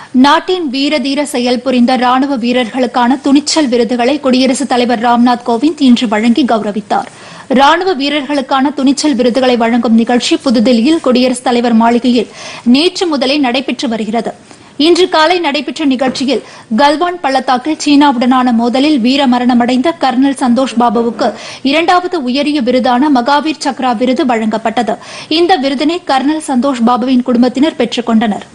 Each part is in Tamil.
நாட்டின் வீரதீர செயல் புரிந்த ராணுவ வீரர்களுக்கான துணிச்சல் விருதுகளை குடியரசுத் தலைவர் ராம்நாத் கோவிந்த் இன்று வழங்கி கௌரவித்தார் ராணுவ வீரர்களுக்கான துணிச்சல் விருதுகளை வழங்கும் நிகழ்ச்சி புதுதில்லியில் குடியரசுத் தலைவர் மாளிகையில் நேற்று முதலே நடைபெற்று வருகிறது இன்று காலை நடைபெற்ற நிகழ்ச்சியில் கல்வான் பள்ளத்தாக்கில் சீனாவுடனான மோதலில் வீர மரணமடைந்த கர்னல் சந்தோஷ் பாபுவுக்கு இரண்டாவது உயரிய விருதான மகாவீர் சக்ரா விருது வழங்கப்பட்டது இந்த விருதினை கர்னல் சந்தோஷ் பாபுவின் குடும்பத்தினர் பெற்றுக் கொண்டனர்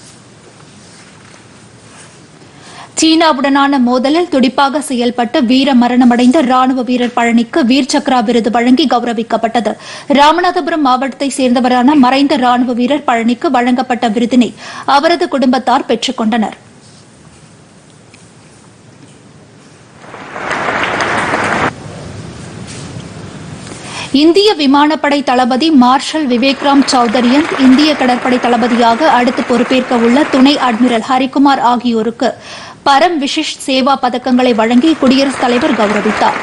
சீனாவுடனான மோதலில் துடிப்பாக செயல்பட்டு வீர மரணமடைந்த ராணுவ வீரர் பழனிக்கு வீர் சக்ரா விருது வழங்கி கௌரவிக்கப்பட்டது ராமநாதபுரம் மாவட்டத்தைச் சேர்ந்தவரான மறைந்த ராணுவ வீரர் பழனிக்கு வழங்கப்பட்ட விருதினை அவரது குடும்பத்தார் பெற்றுக் கொண்டனர் இந்திய விமானப்படை தளபதி மார்ஷல் விவேக்ராம் சௌதரியன் இந்திய கடற்படை தளபதியாக அடுத்து பொறுப்பேற்க உள்ள துணை அட்மிரல் ஹரிகுமார் ஆகியோருக்கு பரம் விஷிஷ் சேவா பதக்கங்களை வழங்கி குடியரசுத் தலைவர் கௌரவித்தார்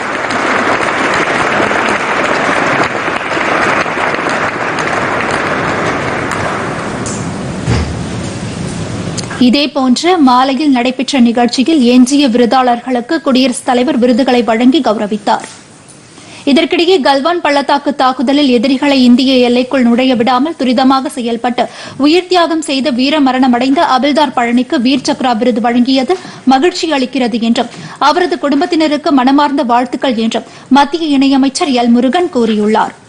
இதேபோன்று மாலையில் நடைபெற்ற நிகழ்ச்சியில் எஞ்சிய விருதாளர்களுக்கு குடியரசுத் தலைவர் விருதுகளை வழங்கி கௌரவித்தார் இதற்கிடையே கல்வான் பள்ளத்தாக்கு தாக்குதலில் எதிரிகளை இந்திய எல்லைக்குள் நுழைய விடாமல் துரிதமாக செயல்பட்டு உயிர் தியாகம் செய்த வீர மரணமடைந்த அபில்தார் பழனிக்கு வீர் சக்ரா விருது வழங்கியது மகிழ்ச்சி அளிக்கிறது என்றும் அவரது குடும்பத்தினருக்கு மனமார்ந்த வாழ்த்துக்கள் என்றும் மத்திய இணையமைச்சர் எல் முருகன் கூறியுள்ளார்